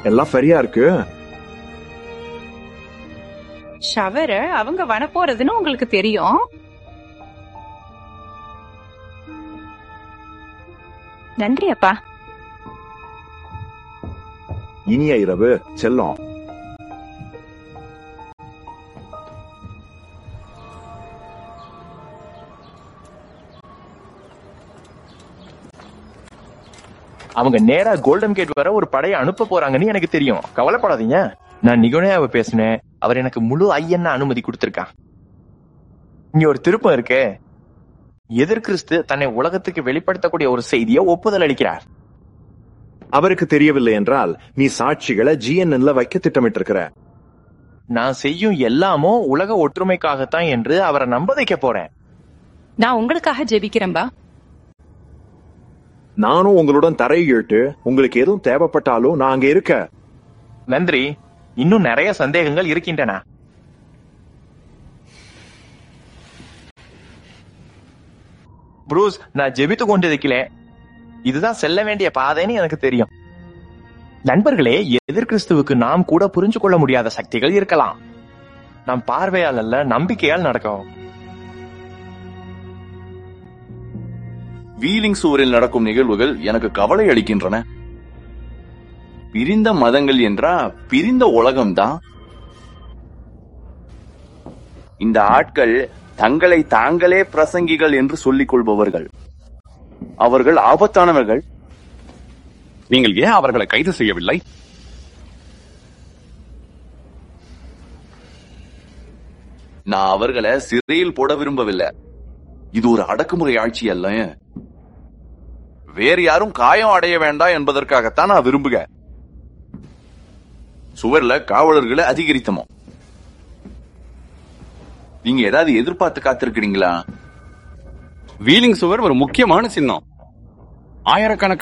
எல்லாம் சரியா இருக்கு ஷவர அவங்க வர போறதுன்னு உங்களுக்கு தெரியும் நன்றி அப்பா இனிய இரவு செல்லம் அவங்க நேரா கோல்டன் கேட் வர ஒரு படையை அனுப்ப போறாங்கன்னு எனக்கு தெரியும் கவலைப்படாதீங்க நான் நிகோனியாவை பேசினேன் அவர் எனக்கு முழு ஐயன்ன அனுமதி கொடுத்திருக்கான் இங்க ஒரு திருப்பம் இருக்கு எதிர்கிறிஸ்து தன்னை உலகத்துக்கு வெளிப்படுத்தக்கூடிய ஒரு செய்தியை ஒப்புதல் அளிக்கிறார் அவருக்கு தெரியவில்லை என்றால் நீ சாட்சிகளை ஜிஎன்என்ல வைக்க திட்டமிட்டிருக்கிற நான் செய்யும் எல்லாமோ உலக ஒற்றுமைக்காகத்தான் என்று அவரை நம்ப வைக்க போறேன் நான் உங்களுக்காக ஜெபிக்கிறேன்பா நானும் உங்களுடன் தரையிட்டு உங்களுக்கு எதுவும் தேவைப்பட்டாலும் நான் அங்க இருக்க நன்றி இன்னும் நிறைய சந்தேகங்கள் இருக்கின்றன ப்ரூஸ் நான் ஜெபித்து கொண்டிருக்கிறேன் இதுதான் செல்ல வேண்டிய பாதைன்னு எனக்கு தெரியும் நண்பர்களே எதிர்கிறிஸ்துவுக்கு நாம் கூட புரிஞ்சு கொள்ள முடியாத சக்திகள் இருக்கலாம் நம் பார்வையால் அல்ல நம்பிக்கையால் நடக்கும் வீலிங் சுவரில் நடக்கும் நிகழ்வுகள் எனக்கு கவலை அளிக்கின்றன பிரிந்த மதங்கள் என்றா பிரிந்த உலகம்தான் இந்த ஆட்கள் தங்களை தாங்களே பிரசங்கிகள் என்று சொல்லிக் கொள்பவர்கள் அவர்கள் ஆபத்தானவர்கள் நீங்கள் ஏன் அவர்களை கைது செய்யவில்லை நான் அவர்களை சிறையில் போட விரும்பவில்லை இது ஒரு அடக்குமுறை ஆட்சி அல்ல வேறு யாரும் காயம் அடைய வேண்டாம் என்பதற்காகத்தான் நான் விரும்புக சுவர்ல காவலர்களை அதிகரித்தமோ நீங்க ஏதாவது எதிர்பார்த்து காத்திருக்கிறீங்களா வீலிங் சுவர் ஒரு முக்கியமான சின்னம் ஆயிரக்கணக்கான